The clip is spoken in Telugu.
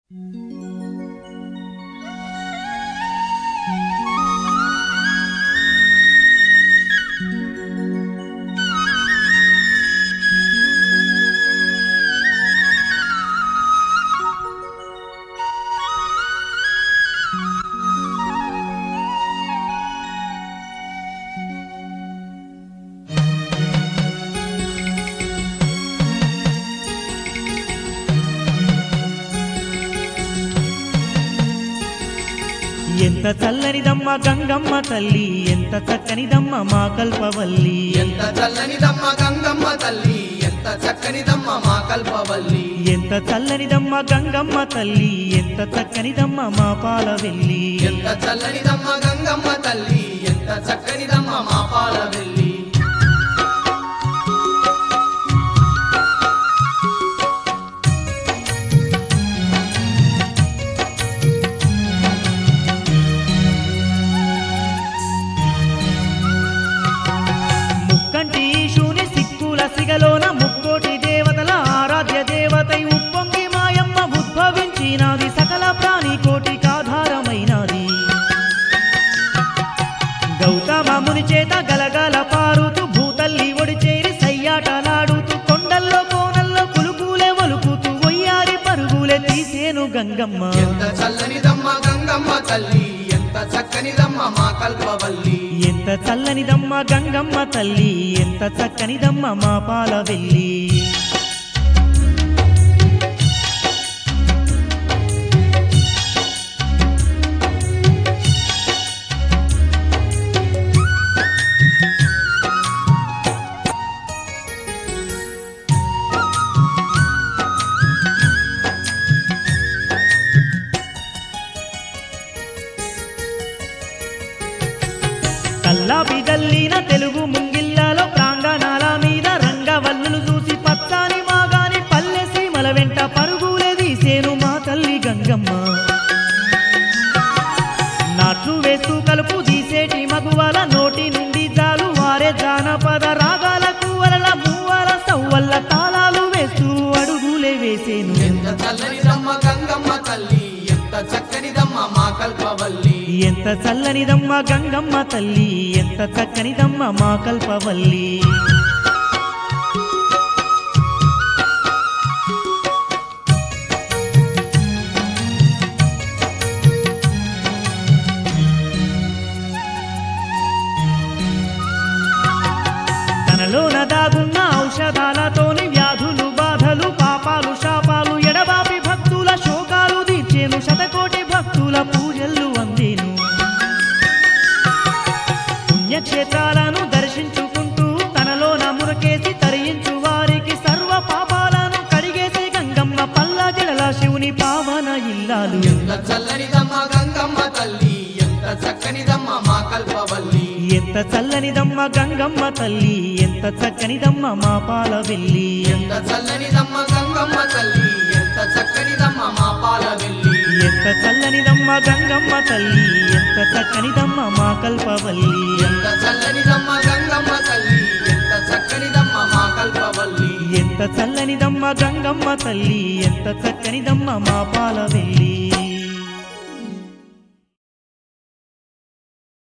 ఎంత చల్లనిదమ్మ గంగమ్మ తల్లి ఎంత చక్కనిదమ్మ మా కల్పవల్లి ఎంత చల్లనిదమ్మ గంగమ్మ తల్లి ఎంత చక్కనిదమ్మ మా కల్పవల్లి ఎంత చల్లనిదమ్మ గంగమ్మ తల్లి ఎంత చక్కనిదమ్మ మా పాలవెల్లి ఎంత చల్లనిదమ్మ గంగమ్మ తల్లి ఎంత చక్కనిదమ్మ మా పాలవెల్లి ముక్కంటి ఈశుని సిక్కుల సిగలోన ముక్కోటి దేవతల ఆరాధ్య దేవతై ఉప్పొంగి మాయమ్మ ఉద్భవించినాది సకల ప్రాణి కోటికి ఆధారమైనది గౌతమముని చేత గలగల పారుతూ భూతల్లి ఒడి చేరి సయ్యాటలాడుతూ కొండల్లో కోనల్లో కులుకులే ఒలుకుతూ ఒయ్యారి పరుగులే తీసేను గంగమ్మ ఎంత చల్లనిదమ్మ గంగమ్మ తల్లి ఎంత చక్కనిదమ్మ మా కల్పవల్లి ఎంత చల్లనిదమ్మ గంగమ్మ తల్లి ఎంత చక్కనిదమ్మ మా పాలవెల్లి కల్లా బిదల్లిన తెలుగు ముంగిల్లాలో ప్రాంగణాల మీద రంగవల్లులు చూసి పచ్చాని మాగాని పల్లె సీమల వెంట పరుగులే తీసేను మా తల్లి గంగమ్మ నాట్లు వేస్తూ కలుపు తీసేటి మగువల నోటి నుండి జాలు వారే జానపద రాగాలకు వలల మూవల సవ్వల్ల తాళాలు వేస్తూ అడుగులే వేసేను ఎంత చల్లనిదమ్మ గంగమ్మ తల్లి ఎంత చక్కనిదమ్మ మా కల్పవల్లి ఎంత చల్లనిదమ్మ గంగమ్మ తల్లి ఎంత చక్కనిదమ్మ మా కల్పవల్లి తనలోన దాగున్న ఔషధాలతోని వ్యాధులు బాధలు పాపాలు శాపాలు ఎడబాపి భక్తుల శోకాలు తీర్చేను శతకోటి భక్తుల పూజలు అందేను పుణ్యక్షేత్రాలను దర్శించుకుంటూ తనలోన మురకేసి తరించు వారికి సర్వ పాపాలను కడిగేసి గంగమ్మ పల్లా జడల శివుని పావన ఇల్లాలు ఎంత చల్లనిదమ్మ గంగమ్మ తల్లి ఎంత చక్కనిదమ్మ మా కల్పవల్లి ఎంత చల్లనిదమ్మ గంగమ్మ తల్లి ఎంత చక్కనిదమ్మ మా పాలవెల్లి ఎంత చల్లనిదమ్మ గంగమ్మ తల్లి ఎంత చక్కనిదమ్మ మా పాలవెల్లి ఎంత చల్లనిదమ్మ గంగమ్మ తల్లి ఎంత చక్కనిదమ్మ మా కల్పవల్లి ఎంత చల్లనిదమ్మ గంగమ్మ తల్లి ఎంత చక్కనిదమ్మ మా కల్పవల్లి ఎంత చల్లనిదమ్మ గంగమ్మ తల్లి ఎంత చక్కనిదమ్మ మా పాలవెల్లి